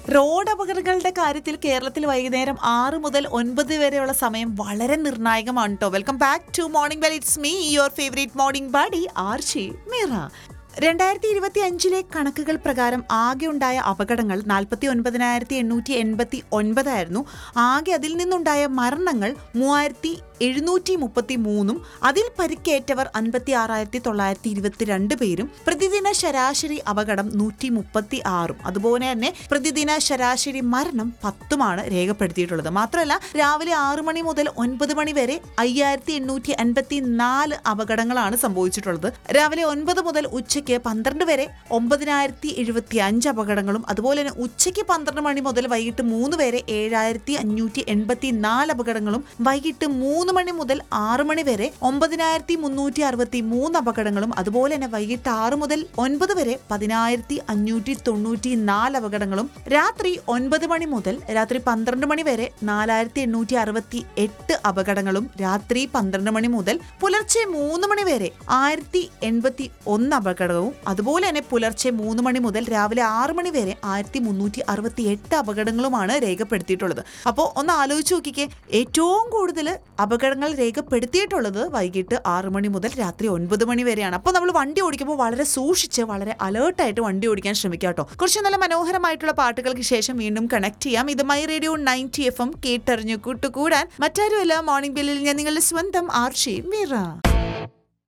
road അപകടങ്ങളുടെ കാര്യത്തിൽ കേരളത്തിൽ വൈകുന്നേരം ആറ് മുതൽ ഒൻപത് വരെയുള്ള സമയം വളരെ നിർണായകമാണ് കേട്ടോ welcome back to morning well it's me your favourite morning buddy Arshi Meera രണ്ടായിരത്തി ഇരുപത്തി അഞ്ചിലെ കണക്കുകൾ പ്രകാരം ആകെ ഉണ്ടായ അപകടങ്ങൾ നാൽപ്പത്തി ഒൻപതിനായിരത്തി എണ്ണൂറ്റി എൺപത്തി ഒൻപതായിരുന്നു ആകെ അതിൽ നിന്നുണ്ടായ മരണങ്ങൾ മൂവായിരത്തി എഴുന്നൂറ്റി മുപ്പത്തി മൂന്നും അതിൽ പരിക്കേറ്റവർ അൻപത്തി ആറായിരത്തി തൊള്ളായിരത്തി ഇരുപത്തിരണ്ട് പേരും പ്രതിദിന ശരാശരി അപകടം നൂറ്റി മുപ്പത്തി ആറും അതുപോലെ തന്നെ പ്രതിദിന ശരാശരി മരണം പത്തുമാണ് രേഖപ്പെടുത്തിയിട്ടുള്ളത് മാത്രമല്ല രാവിലെ ആറു മണി മുതൽ ഒൻപത് മണി വരെ അയ്യായിരത്തി എണ്ണൂറ്റി അൻപത്തി നാല് അപകടങ്ങളാണ് സംഭവിച്ചിട്ടുള്ളത് രാവിലെ ഒൻപത് മുതൽ ഉച്ചയ്ക്ക് പന്ത്രണ്ട് വരെ ഒമ്പതിനായിരത്തി എഴുപത്തി അഞ്ച് അപകടങ്ങളും അതുപോലെ തന്നെ ഉച്ചയ്ക്ക് പന്ത്രണ്ട് മണി മുതൽ വൈകിട്ട് മൂന്ന് വരെ ഏഴായിരത്തി അഞ്ഞൂറ്റി എൺപത്തി നാല് അപകടങ്ങളും വൈകിട്ട് മൂന്ന് മണി മുതൽ ആറ് മണി വരെ ഒമ്പതിനായിരത്തി മുന്നൂറ്റി അറുപത്തി മൂന്ന് അപകടങ്ങളും അതുപോലെ തന്നെ വൈകിട്ട് ആറ് മുതൽ ഒൻപത് വരെ പതിനായിരത്തി അഞ്ഞൂറ്റി തൊണ്ണൂറ്റി നാല് അപകടങ്ങളും രാത്രി ഒൻപത് മണി മുതൽ രാത്രി പന്ത്രണ്ട് മണി വരെ നാലായിരത്തി എണ്ണൂറ്റി അറുപത്തി എട്ട് അപകടങ്ങളും രാത്രി പന്ത്രണ്ട് മണി മുതൽ പുലർച്ചെ മൂന്ന് മണി വരെ ആയിരത്തി എൺപത്തി ഒന്ന് അപകടവും അതുപോലെ തന്നെ പുലർച്ചെ മൂന്ന് മണി മുതൽ രാവിലെ ആറ് മണി വരെ ആയിരത്തി മുന്നൂറ്റി അറുപത്തി എട്ട് അപകടങ്ങളുമാണ് രേഖപ്പെടുത്തിയിട്ടുള്ളത് അപ്പോൾ ഒന്ന് ആലോചിച്ച് നോക്കിക്കേ ഏറ്റവും കൂടുതൽ അപകടങ്ങൾ രേഖപ്പെടുത്തിയിട്ടുള്ളത് വൈകിട്ട് ആറ് മണി മുതൽ രാത്രി ഒൻപത് മണി വരെയാണ് അപ്പോൾ നമ്മൾ വണ്ടി ഓടിക്കുമ്പോൾ വളരെ സൂക്ഷിച്ച് വളരെ അലേർട്ടായിട്ട് വണ്ടി ഓടിക്കാൻ ശ്രമിക്കുക കേട്ടോ കുറച്ച് നല്ല മനോഹരമായിട്ടുള്ള പാട്ടുകൾക്ക് ശേഷം വീണ്ടും കണക്ട് ചെയ്യാം ഇത് My Radio ninety F M കേട്ടറിഞ്ഞു കൂട്ടുകൂടാൻ മറ്റാരുമല്ല മോർണിംഗ് ബെല്ലിൽ ഞാൻ നിങ്ങളുടെ സ്വന്തം ആർഷി മീറ